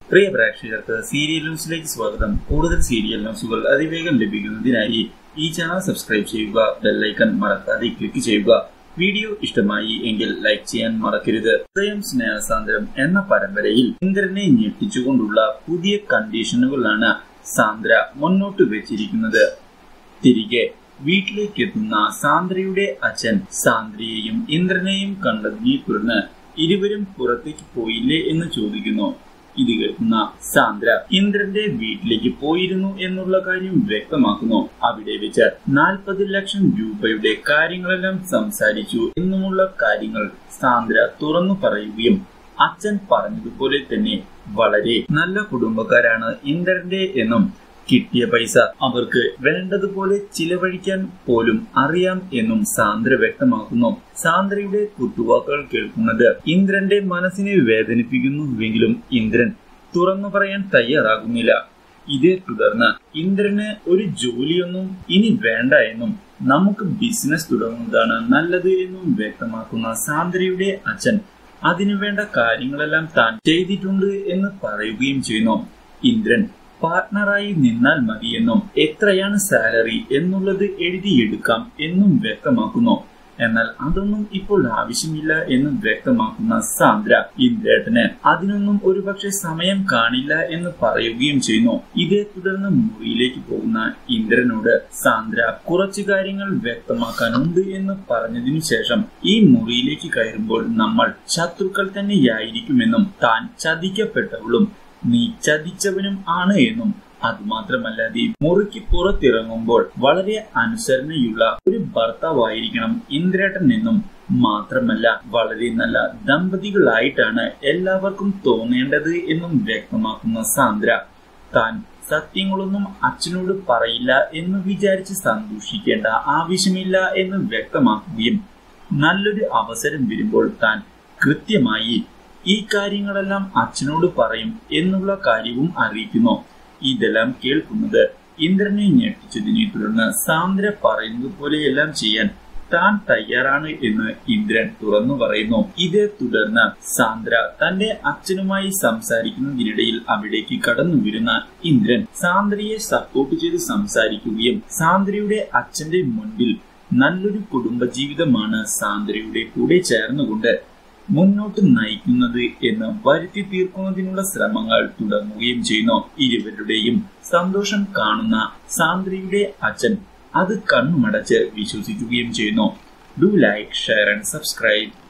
പ്രിയ പ്രേക്ഷകർക്ക് സീരിയൽ ന്യൂസിലേക്ക് സ്വാഗതം കൂടുതൽ സീരിയൽ ന്യൂസുകൾ അതിവേഗം ലഭിക്കുന്നതിനായി ഈ ചാനൽ സബ്സ്ക്രൈബ് ചെയ്യുക ബെല്ലൈക്കൺ മറക്കാതെ ക്ലിക്ക് ചെയ്യുക വീഡിയോ ഇഷ്ടമായി എങ്കിൽ ലൈക്ക് ചെയ്യാൻ മറക്കരുത് ഹൃദയം സ്നേഹസാന്ദ്രം എന്ന പരമ്പരയിൽ ഇന്ദ്രനെ ഞെട്ടിച്ചുകൊണ്ടുള്ള പുതിയ കണ്ടീഷനുകളാണ് സാന്ദ്ര മുന്നോട്ട് വെച്ചിരിക്കുന്നത് തിരികെ വീട്ടിലേക്ക് എത്തുന്ന സാന്ദ്രയുടെ അച്ഛൻ സാന്ദ്രയെയും ഇന്ദ്രനെയും കണ്ടതിനെ തുടർന്ന് ഇരുവരും പുറത്തേക്ക് പോയില്ലേ എന്ന് ചോദിക്കുന്നു ഇത് കേൾക്കുന്ന സാന്ദ്ര ഇന്ദ്രന്റെ വീട്ടിലേക്ക് പോയിരുന്നു എന്നുള്ള കാര്യം വ്യക്തമാക്കുന്നു അവിടെ വെച്ച് നാൽപ്പത് ലക്ഷം രൂപയുടെ കാര്യങ്ങളെല്ലാം സംസാരിച്ചു എന്നുമുള്ള കാര്യങ്ങൾ സാന്ദ്ര തുറന്നു പറയുകയും അച്ഛൻ പറഞ്ഞതുപോലെ തന്നെ വളരെ നല്ല കുടുംബക്കാരാണ് ഇന്ദ്രന്റെ എന്നും കിട്ടിയ പൈസ അവർക്ക് വേണ്ടതുപോലെ ചിലവഴിക്കാൻ പോലും അറിയാം എന്നും സാന്ദ്ര വ്യക്തമാക്കുന്നു സാന്ദ്രയുടെ കുത്തുവാക്കുകൾ കേൾക്കുന്നത് ഇന്ദ്രന്റെ മനസ്സിനെ വേദനിപ്പിക്കുന്നുവെങ്കിലും ഇന്ദ്രൻ തുറന്നു പറയാൻ തയ്യാറാകുന്നില്ല ഇതേ തുടർന്ന് ഇന്ദ്രന് ഒരു ജോലിയൊന്നും ഇനി വേണ്ട എന്നും നമുക്ക് ബിസിനസ് തുടങ്ങുന്നതാണ് നല്ലത് എന്നും വ്യക്തമാക്കുന്ന സാന്ദ്രയുടെ അച്ഛൻ അതിനുവേണ്ട കാര്യങ്ങളെല്ലാം താൻ ചെയ്തിട്ടുണ്ട് എന്ന് പറയുകയും ചെയ്യുന്നു ഇന്ദ്രൻ പാർട്ട്ണറായി നിന്നാൽ മതിയെന്നും എത്രയാണ് സാലറി എന്നുള്ളത് എഴുതിയെടുക്കാം എന്നും വ്യക്തമാക്കുന്നു എന്നാൽ അതൊന്നും ഇപ്പോൾ ആവശ്യമില്ല എന്നും വ്യക്തമാക്കുന്ന സാന്ദ്ര ഇന്ദ്രേട്ടന് അതിനൊന്നും ഒരുപക്ഷെ സമയം കാണില്ല എന്ന് പറയുകയും ചെയ്യുന്നു ഇതേ തുടർന്ന് മുറിയിലേക്ക് പോകുന്ന ഇന്ദ്രനോട് സാന്ദ്ര കുറച്ചു കാര്യങ്ങൾ വ്യക്തമാക്കാനുണ്ട് എന്ന് പറഞ്ഞതിനു ശേഷം ഈ മുറിയിലേക്ക് കയറുമ്പോൾ നമ്മൾ ശത്രുക്കൾ തന്നെയായിരിക്കുമെന്നും താൻ ചതിക്കപ്പെട്ടവളും നീ ചതിച്ചവനും ആണ് എന്നും അതുമാത്രമല്ലാതെ മുറിക്ക് പുറത്തിറങ്ങുമ്പോൾ വളരെ അനുസരണയുള്ള ഒരു ഭർത്താവായിരിക്കണം ഇന്ദ്രേട്ടൻ എന്നും മാത്രമല്ല വളരെ നല്ല ദമ്പതികളായിട്ടാണ് എല്ലാവർക്കും തോന്നേണ്ടത് എന്നും വ്യക്തമാക്കുന്ന സാന്ദ്ര താൻ സത്യങ്ങളൊന്നും അച്ഛനോട് പറയില്ല എന്ന് വിചാരിച്ച് സന്തോഷിക്കേണ്ട ആവശ്യമില്ല എന്ന് വ്യക്തമാക്കുകയും നല്ലൊരു അവസരം വരുമ്പോൾ താൻ കൃത്യമായി ഈ കാര്യങ്ങളെല്ലാം അച്ഛനോട് പറയും എന്നുള്ള കാര്യവും അറിയിക്കുന്നു ഇതെല്ലാം കേൾക്കുന്നത് ഇന്ദ്രനെ ഞെട്ടിച്ചതിനെ തുടർന്ന് സാന്ദ്ര പറയുന്നത് പോലെയെല്ലാം ചെയ്യാൻ താൻ തയ്യാറാണ് എന്ന് ഇന്ദ്രൻ തുറന്നു പറയുന്നു ഇതേ തുടർന്ന് സാന്ദ്ര തന്റെ അച്ഛനുമായി സംസാരിക്കുന്നതിനിടയിൽ അവിടേക്ക് കടന്നു വരുന്ന ഇന്ദ്രൻ സാന്ദ്രയെ സപ്പോർട്ട് ചെയ്ത് സംസാരിക്കുകയും സാന്ദ്രയുടെ അച്ഛന്റെ മുൻപിൽ നല്ലൊരു കുടുംബജീവിതമാണ് സാന്ദ്രയുടെ കൂടെ ചേർന്നുകൊണ്ട് മുന്നോട്ട് നയിക്കുന്നത് എന്ന് വരുത്തി തീർക്കുന്നതിനുള്ള ശ്രമങ്ങൾ തുടങ്ങുകയും ചെയ്യുന്നു ഇരുവരുടെയും സന്തോഷം കാണുന്ന സാന്ദ്രയുടെ അച്ഛൻ അത് കണ്ണുമടച്ച് വിശ്വസിക്കുകയും ചെയ്യുന്നു do like share and subscribe